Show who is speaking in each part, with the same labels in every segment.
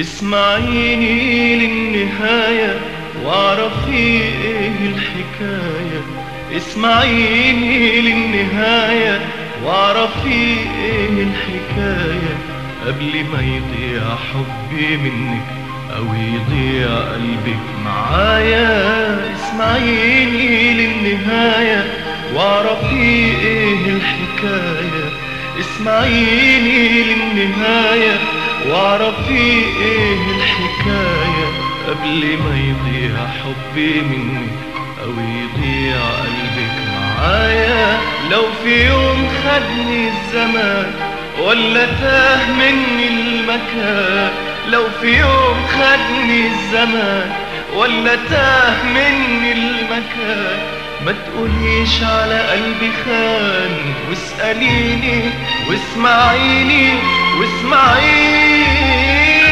Speaker 1: اسمعيني للنهاية واعرفي ايه الحكاية اسمعيني للنهاية واعرفي ايه الحكاية قبل ما يضيع حبي منك او يضيع قلبك معايا اسمعيني للنهاية واعرفي ايه الحكاية اسمعيني للنهاية واعرفي ايه الحكاية قبل ما يضيع حبي منك او يضيع قلبك معايا لو في يوم خدني الزمان ولا تاه مني المكان لو في يوم خدني الزمان ولا تاه مني المكان ما تقوليش على قلبي خان واسأليني واسمعيني واسمعيني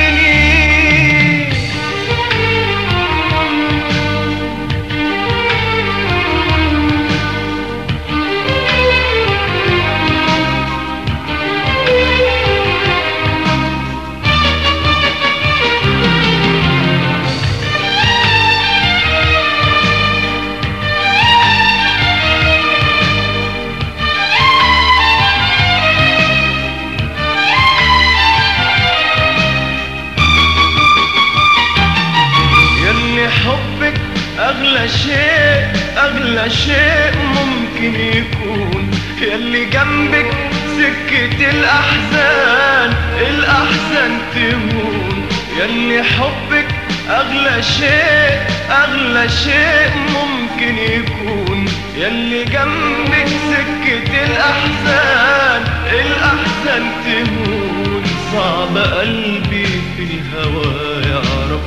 Speaker 1: يلي حبك أغلى شيء أغلى شيء ممكن يكون يلي جنبك سكة الأحزان الأحزان تهون يلي حبك أغلى شيء أغلى شيء ممكن يكون يلي جنبك سكة الأحزان الأحزان تهون صعب قلبي في الهوى يعرف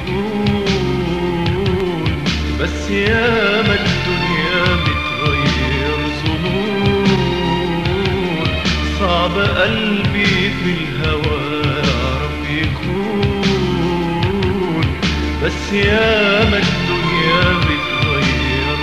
Speaker 1: يكون بس ياما الدنيا بتغير ظنون صعب قلبي في الهوى يعرف يكون بس ياما الدنيا بتغير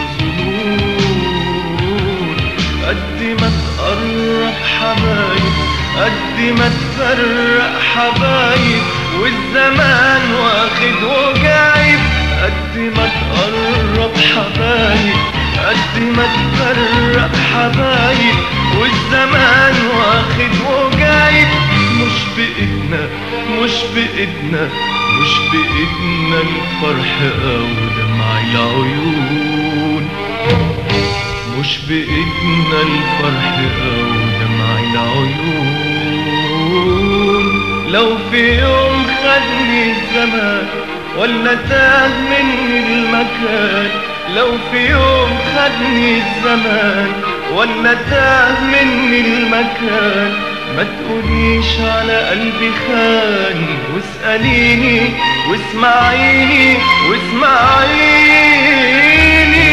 Speaker 1: ظنون قد ما تقرب حبايب قد ما تفرق حبايب والزمان واخد وجايب قد ما تقرب حبايب قد ما تفرق حبايب والزمان واخد وجايب مش بإيدنا مش بإيدنا مش بإيدنا الفرح أو دمع العيون مش بإيدنا الفرح أو دمع العيون لو في يوم خدني الزمان ولا تاه مني المكان لو في يوم خدني الزمان ولا تاه مني المكان ما تقوليش على قلبي خان واسأليني واسمعيني واسمعيني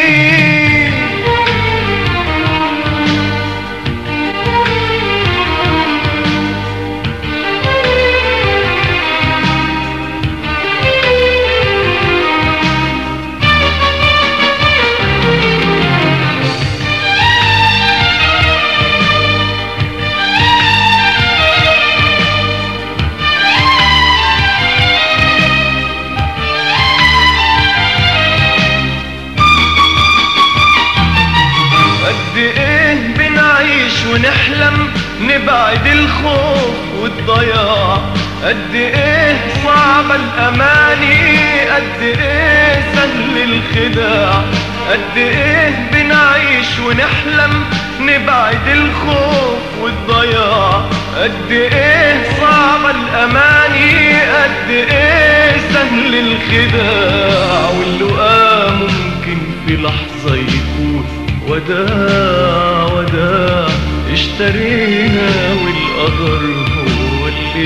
Speaker 1: قد ايه بنعيش ونحلم نبعد الخوف والضياع قد ايه صعبة الاماني قد ايه سهل الخداع قد ايه بنعيش ونحلم نبعد الخوف والضياع قد ايه صعبة الاماني قد ايه سهل الخداع واللقاء ممكن في لحظة يكون وداع وداع اشترينا والقدر هو اللي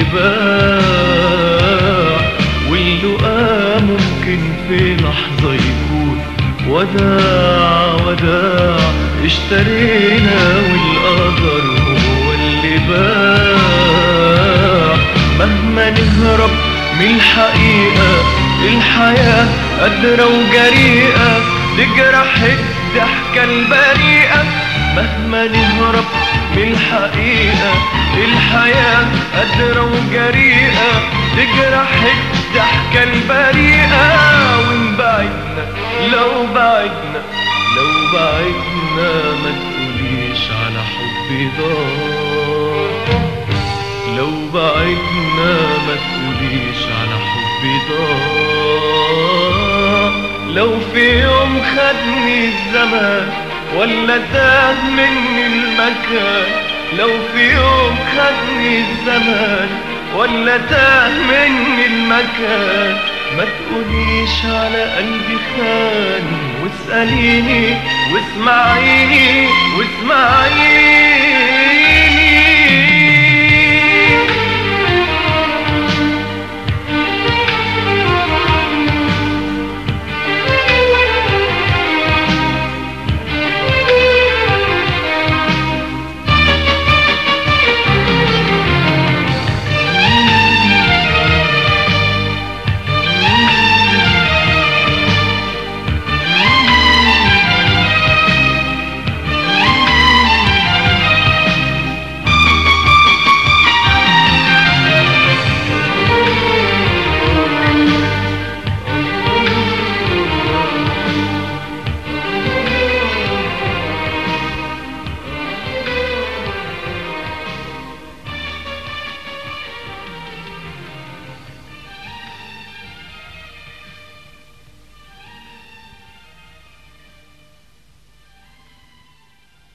Speaker 1: باع واللقاء ممكن في لحظة يكون وداع وداع اشترينا والقدر هو اللي باع مهما نهرب من الحقيقة الحياة قادرة وجريئة تجرح الضحكة البريئة مهما نهرب من الحقيقة الحياة قادرة وجريئة تجرح الضحكة البريئة وإن بعدنا لو بعدنا لو بعدنا ما تقوليش على حبي ضاع لو بعدنا ما تقوليش على حبي ضاع لو في يوم خدني الزمان ولا تاه مني المكان لو في يوم خدني الزمان ولا تاه مني المكان ما تقوليش على قلبي خان واسأليني واسمعيني